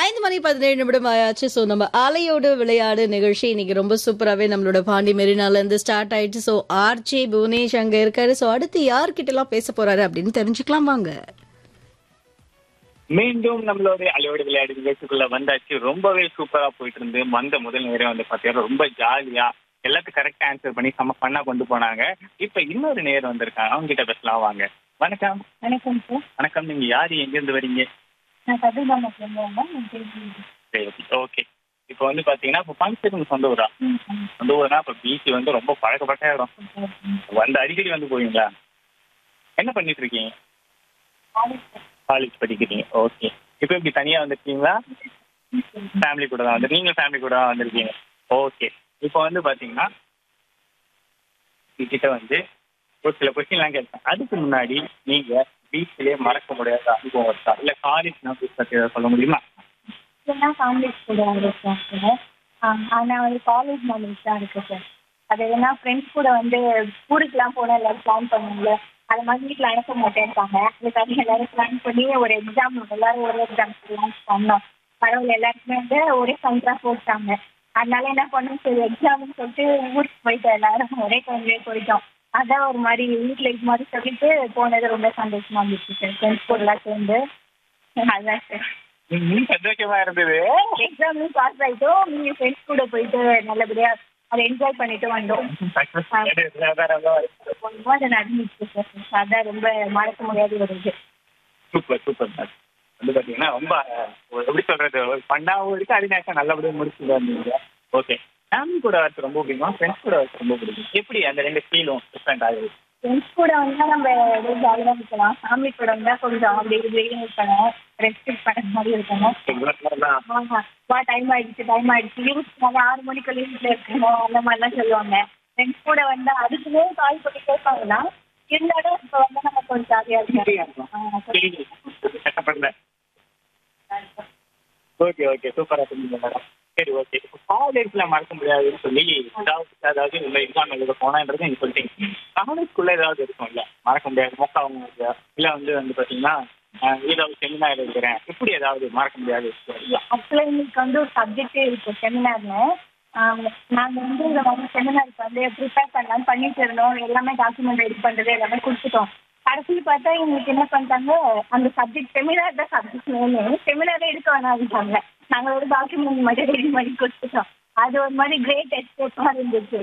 ஐந்து மணி பதினேழு நிமிடம் ஆயாச்சு ஸோ நம்ம அலையோடு விளையாடு நிகழ்ச்சி இன்னைக்கு ரொம்ப சூப்பராகவே நம்மளோட பாண்டி மெரினால இருந்து ஸ்டார்ட் ஆயிடுச்சு ஸோ ஆர்ஜே புவனேஷ் அங்க இருக்காரு ஸோ அடுத்து யார்கிட்ட எல்லாம் பேச போறாரு அப்படின்னு தெரிஞ்சுக்கலாம் வாங்க மீண்டும் நம்மளோட அலையோடு விளையாடு நிகழ்ச்சிக்குள்ள வந்தாச்சு ரொம்பவே சூப்பரா போயிட்டு இருந்து வந்த முதல் நேரம் வந்து பாத்தீங்கன்னா ரொம்ப ஜாலியா எல்லாத்துக்கும் கரெக்ட் ஆன்சர் பண்ணி செம்ம பண்ணா கொண்டு போனாங்க இப்ப இன்னொரு நேரம் வந்திருக்காங்க அவங்க கிட்ட பேசலாம் வாங்க வணக்கம் வணக்கம் சார் வணக்கம் நீங்க யாரு எங்க இருந்து வரீங்க நான் கதிர்காமத்துலேருந்து வந்தேன் நான் பேசுகிறேன் சரி ஓகே இப்போ வந்து பாத்தீங்கன்னா இப்போ ஃபங்க்ஷன் சொந்த ஊரா சொந்த ஊர்னா இப்போ பீச் வந்து ரொம்ப பழக்கப்பட்ட இடம் வந்து அடிக்கடி வந்து போவீங்களா என்ன பண்ணிட்டு இருக்கீங்க காலேஜ் படிக்கிறீங்க ஓகே இப்போ இப்படி தனியா வந்திருக்கீங்களா ஃபேமிலி கூட தான் வந்து நீங்க ஃபேமிலி கூட தான் வந்திருக்கீங்க ஓகே இப்போ வந்து பாத்தீங்கன்னா கிட்ட வந்து ஒரு சில கொஸ்டின்லாம் கேட்பேன் அதுக்கு முன்னாடி நீங்க பீச்லயே மறக்க முடியாத அனுபவம் இருக்கா இல்ல காலேஜ் நான் பத்தி ஏதாவது சொல்ல முடியுமா இல்லைன்னா ஃபேமிலி கூட வந்திருக்கேன் சார் ஆனால் வந்து காலேஜ் மெமரிஸ் தான் இருக்கு சார் அது எதுனா ஃப்ரெண்ட்ஸ் கூட வந்து ஊருக்குலாம் போனால் எல்லாரும் பிளான் பண்ணுவாங்க அது மாதிரி வீட்டில் அனுப்ப மாட்டேன்ட்டாங்க அதுக்காக எல்லாரும் பிளான் பண்ணி ஒரு எக்ஸாம் எல்லாரும் ஒரே எக்ஸாம் லான்ச் பண்ணோம் பரவாயில்ல எல்லாருக்குமே வந்து ஒரே சென்டராக போட்டாங்க அதனால என்ன பண்ணோம் சரி எக்ஸாம்னு சொல்லிட்டு ஊருக்கு போயிட்டோம் எல்லாரும் ஒரே டைம்லேயே போயிட்டோம் அதான் ஒரு மாதிரி வீட்டில் இது மாதிரி சொல்லிட்டு போனது ரொம்ப சந்தோஷமா இருந்துச்சு சார் ஃப்ரெண்ட்ஸ் கூடலாம் சேர்ந்து அதான் சார் இன்னும் சந்தோஷமா இருந்தது எக்ஸாம்லையும் பாஸ் ஆயிட்டோம் நீங்க ஃப்ரெண்ட்ஸ் கூட போயிட்டு நல்லபடியா அதை என்ஜாய் பண்ணிட்டு வந்தோம் ரொம்ப அதை நடந்துச்சு சார் அதான் ரொம்ப மறக்க முடியாத ஒரு இது சூப்பர் சூப்பர் மேம் வந்து பாத்தீங்கன்னா ரொம்ப ஒரு எப்படி சொல்றது ஒரு பண்ணாவும் இருக்கு அதே நேரம் நல்லபடியா முடிச்சுட்டு வந்தீங்க ஓகே ஃபேமிலி கூட வரது ரொம்ப பிடிக்குமா ஃப்ரெண்ட்ஸ் கூட வரது ரொம்ப பிடிக்கும் எப்படி அந்த ரெண்டு ஃபீலும் டிஃப்ரெண்ட் ஆகுது ஃப்ரெண்ட்ஸ் கூட வந்தா நம்ம ஏதோ ஜாலியாக இருக்கலாம் ஃபேமிலி கூட வந்தா கொஞ்சம் அப்படி இப்படி இருக்கணும் ரெஸ்ட்ரிக்ட் பண்ண மாதிரி இருக்கணும் ஆமா வா டைம் ஆயிடுச்சு டைம் ஆயிடுச்சு யூஸ் பண்ண ஆறு மணிக்கு வீட்டில் இருக்கணும் அந்த மாதிரிலாம் சொல்லுவாங்க ஃப்ரெண்ட்ஸ் கூட வந்தா அதுக்குமே கால் பண்ணி கேட்பாங்கன்னா இருந்தாலும் இப்போ வந்து நம்ம கொஞ்சம் ஜாலியாக இருக்கும் கஷ்டப்படல ஓகே ஓகே சூப்பரா சொன்னீங்க மேடம் சரி ஓகே இப்போ காலேஜ்ல மறக்க முடியாதுன்னு சொல்லி ஏதாவது அதாவது இந்த எக்ஸாம் எழுத போனான்றது நீங்க சொல்லிட்டீங்க காலேஜ்குள்ள ஏதாவது இருக்கும்ல மறக்க முடியாது மொக்கா அவங்க இல்ல வந்து வந்து பாத்தீங்கன்னா அஹ், ஏதாவது செமினார் எழுதுறேன் இப்படி ஏதாவது மறக்க முடியாது ஆக்சுவலாக எங்களுக்கு வந்து ஒரு சப்ஜெக்டே இருக்கு செமினார்னு நாங்கள் வந்து இந்த மாதிரி செமினாருக்கு வந்து ப்ரிப்பேர் பண்ணலாம் பண்ணிட்டு இருந்தோம் எல்லாமே டாக்குமெண்ட் ரெடி பண்ணுறது எல்லாமே கொடுத்துட்டோம் கடைசி பார்த்தா எங்களுக்கு என்ன பண்ணிட்டாங்க அந்த சப்ஜெக்ட் செமினார் தான் சப்ஜெக்ட் வேணும் செமினாரே எடுக்க வேணாம்ட்டாங்க நாங்கள் ஒரு டாக்குமெண்ட் மட்டும் ரெடி பண்ணி கொடுத்துட்டோம் அது ஒரு மாதிரி கிரேட் எஸ்கேப்பாக இருந்துச்சு